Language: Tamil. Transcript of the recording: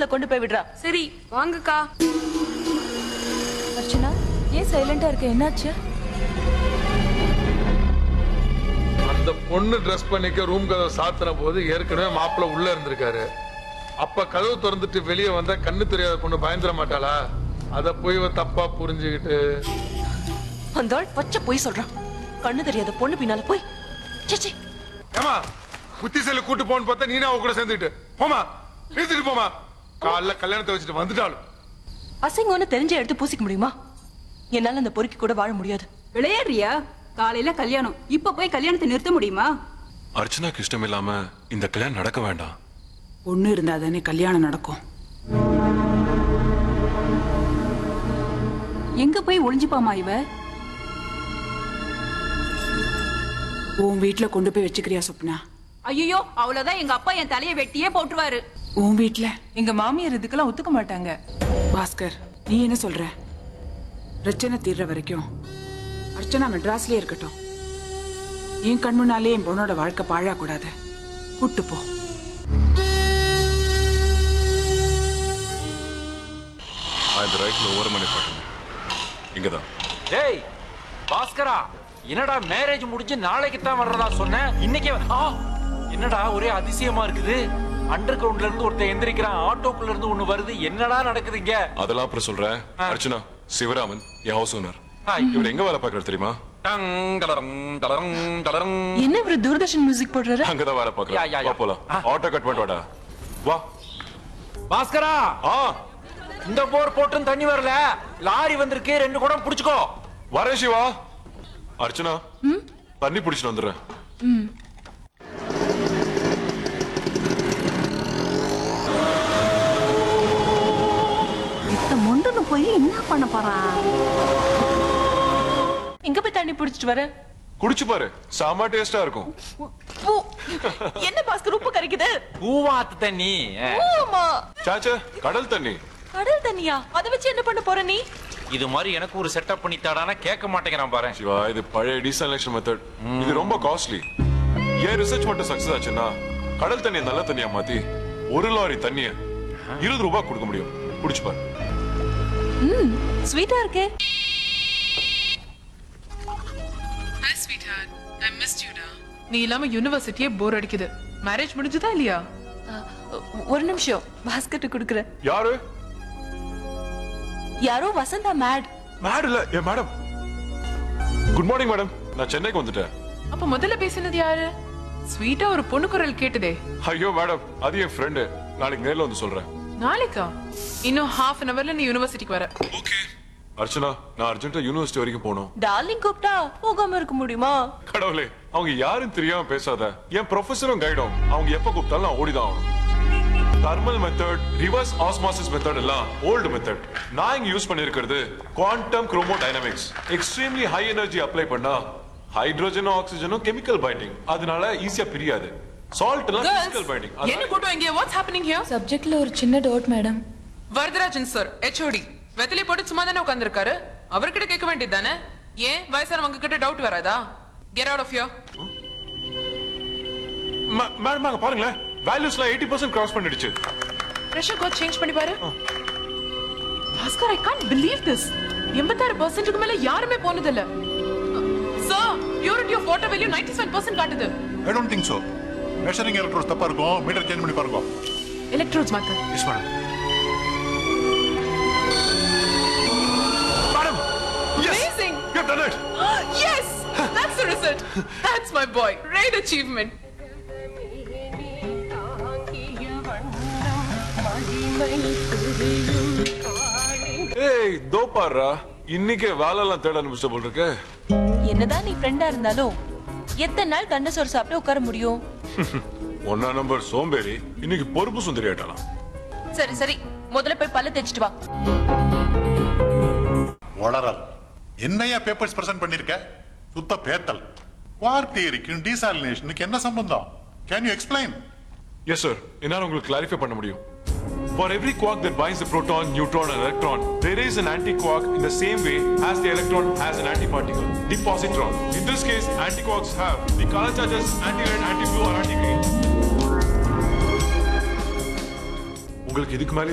ரூம்ல கொண்டு போய் விடுறா சரி வாங்கக்கா அர்ச்சனா ஏன் சைலண்டா இருக்க என்னாச்சு அந்த பொண்ணு ட்ரெஸ் பண்ணிக்க ரூம் கதவை சாத்தின போது ஏற்கனவே மாப்பிள்ள உள்ள இருந்திருக்காரு அப்ப கதவு திறந்துட்டு வெளியே வந்தா கண்ணு தெரியாத பொண்ணு பயந்துட மாட்டாளா அத போய் இவ தப்பா புரிஞ்சுக்கிட்டு அந்த ஆள் பச்சை போய் சொல்றான் கண்ணு தெரியாத பொண்ணு பின்னால போய் சேச்சி ஏமா புத்திசையில கூட்டு போன்னு பார்த்தா நீனா அவ கூட சேர்ந்துக்கிட்டு போமா பேசிட்டு போமா காலைல கல்யாணத்தை வச்சுட்டு வந்துட்டாலும் அசிங்கம்னு தெரிஞ்ச எடுத்து பூசிக்க முடியுமா என்னால அந்த பொறுக்கி கூட வாழ முடியாது விளையாடுறியா காலையில கல்யாணம் இப்ப போய் கல்யாணத்தை நிறுத்த முடியுமா அர்ச்சனாக்கு இஷ்டம் இல்லாம இந்த கல்யாணம் நடக்க வேண்டாம் பொண்ணு இருந்தா தானே கல்யாணம் நடக்கும் எங்க போய் ஒளிஞ்சுப்பாமா இவ உன் வீட்ல கொண்டு போய் வச்சுக்கிறியா சொப்னா ஐயோ அவ்வளவுதான் எங்க அப்பா என் தலையை வெட்டியே போட்டுருவாரு உன் வீட்ல எங்க மாமியார் இதுக்கெல்லாம் ஒத்துக்க மாட்டாங்க பாஸ்கர் நீ என்ன சொல்ற பிரச்சனை தீர்ற வரைக்கும் அர்ச்சனா மெட்ராஸ்லயே இருக்கட்டும் என் கண் முன்னாலே என் பொண்ணோட வாழ்க்கை பாழாக்கூடாது கூட்டு போ இந்த ரைட்ல ஒரு மணி பாட்டுங்க இங்கதான் டேய் பாஸ்கரா என்னடா மேரேஜ் முடிஞ்சு நாளைக்கு தான் வர்றதா சொன்னேன் இன்னைக்கே வ- ஆ என்னடா ஒரே அதிசயமா இருக்குது அண்டர் கிரவுண்ட்ல இருந்து ஒருத்தன் எந்திரிக்கிறான் ஆட்டோக்குள்ள இருந்து ஒண்ணு வருது என்னடா நடக்குது இங்க அதெல்லாம் அப்புறம் சொல்றேன் அர்ச்சனா சிவராமன் என் ஹவுஸ் ஓனர் ஹாய். இவர் எங்க வேலை பார்க்கறது தெரியுமா டங், டலரங், டலரங், டலரங். என்ன இவரு தூர்தர்ஷன் மியூசிக் போடுறாரு அங்கதான் வேலை யா, யா, பார்க்கறேன் யா. வா போலாம் ஆ. ஆட்டோ கட் பண்ணிட்டு வாடா வா பாஸ்கரா ஆ இந்த போர் போட்டும் தண்ணி வரல லாரி வந்திருக்கு ரெண்டு குடம் புடிச்சுக்கோ வரேன் சிவா அர்ச்சனா தண்ணி பிடிச்சிட்டு வந்துடுறேன் இந்த மொண்டனு போய் என்ன பண்ண போறான் எங்க போய் தண்ணி பிடிச்சிட்டு வர குடிச்சு பாரு செம டேஸ்டா இருக்கும் பூ. என்ன பாஸ்கர் உப்பு கரைக்குது பூவாத்து தண்ணி அஹ். ஆமா சாச்சா கடல் தண்ணி கடல் தண்ணியா அதை வச்சு என்ன பண்ண போற நீ இது மாதிரி எனக்கு ஒரு செட்டப் பண்ணி தாடானா கேட்க மாட்டேங்கிறான் பாரு சிவா இது பழைய டீசலேஷன் மெத்தட் இது ரொம்ப காஸ்ட்லி ஏன் ரிசர்ச் மட்டும் சக்சஸ் ஆச்சுன்னா கடல் தண்ணியை நல்ல தண்ணியா மாத்தி ஒரு லாரி தண்ணிய இருபது ரூபாய் கொடுக்க முடியும் குடிச்சு பாரு ஸ்வீட்டா இருக்கே நீ இல்லாம யூனிவர்சிட்டியே போர் அடிக்குது மேரேஜ் முடிஞ்சதா இல்லையா அஹ், ஒரு நிமிஷம் பாஸ்கெட் குடுக்குறேன் யாரு யாரோ வசந்தா மேட் மேடம் இல்ல ஏ மேடம் குட் மார்னிங் மேடம் நான் சென்னைக்கு வந்துட்டேன் அப்ப முதல்ல பேசினது யாரு ஸ்வீட்டா ஒரு பொண்ணு குரல் கேட்டுதே ஐயோ மேடம் அது என் ஃப்ரெண்டு நாளைக்கு நேர்ல வந்து சொல்றேன் நாளைக்கா இன்னும் ஹாஃப் அன் அவர்ல நீ யூனிவர்சிட்டிக்கு வர அர்ச்சனா நான் அர்ஜென்ட்டா யூனிவர்சிட்டி வரைக்கும் போகணும் டார்லிங் கூப்பிட்டா போகாம இருக்க முடியுமா கடவுளே அவங்க யாரும் தெரியாம பேசாத என் ப்ரொஃபஸரும் கைடும் அவங்க எப்ப கூப்பிட்டாலும் நான் ஓடிதான் ஆகணும் thermal method reverse osmosis method எல்லாம் ஓல்டு மெத்தட் நான் இங்க யூஸ் பண்ணிருக்கிறது quantum chromodynamics extremely high energy apply பண்ணா ஹைட்ரோஜனும் ஆக்சிஜனும் கெமிக்கல் பைண்டிங் அதனால ஈஸியா பிரியாது சால்ட் எல்லாம் பிசிக்கல் பைண்டிங் என்ன கூட்டம் இங்க வாட்ஸ் ஹேப்பனிங் ஹியர் சப்ஜெக்ட்ல ஒரு சின்ன doubt madam Varadarajan sir HOD வெத்தலை போட்டு சும்மா தானே உட்காந்துருக்காரு அவர்கிட்ட கேட்க வேண்டியது தானே ஏன் வயசானவங்க கிட்ட டவுட் வராதா get out of your madam அங்க பாருங்களேன் வேல்யூஸ்ல எயிட்டி பர்சன்ட் கிராஸ் பண்ணிடுச்சு ப்ரெஷர் கோட் சேஞ்ச் பண்ணி பாரு Bhaskar I can't believe this எண்பத்தாறு பர்சன்ட்டுக்கு மேல யாருமே போனதில்ல sir purity of water value ninety seven percent காட்டுது I don't think so measuring electrodes தப்பா இருக்கும் மீட்டர் சேஞ்ச் பண்ணி பாருங்க எலக்ட்ரோட்ஸ் மாத்து yes madam madam Amazing! You have done it yes! That's the result. That's my boy. Great achievement. ஏய் தோ பாருடா இன்னைக்கே வேலைலாம் தேட ஆரம்பிச்ச போல் இருக்கு என்னதான் நீ ஃப்ரெண்டா இருந்தாலும் எத்தனை நாள் தண்டை சோறு சாப்பிட்டு உட்கார முடியும் ஒன்னா நம்பர் சோம்பேறி இன்னைக்கு பொறுப்பு சுந்தரி ஆயிட்டாலாம் சரி சரி முதல்ல போய் பல்ல தேய்ச்சிட்டு வா வளரல் என்னையா பேப்பர்ஸ் பிரசன்ட் பண்ணிருக்க சுத்த பேத்தல் குவார்க் தியரிக்கும் டீசாலினேஷனுக்கு என்ன சம்பந்தம் can you explain yes sir என்னால உங்களுக்கு கிளாரிஃபை பண்ண முடியும் For every quark that binds the proton, neutron, and electron, there is an antiquark in the same way as the electron has an antiparticle, the positron. In this case, antiquarks have the color charges anti-red, anti-blue, or anti-green. உங்களுக்கு இதுக்கு மேலே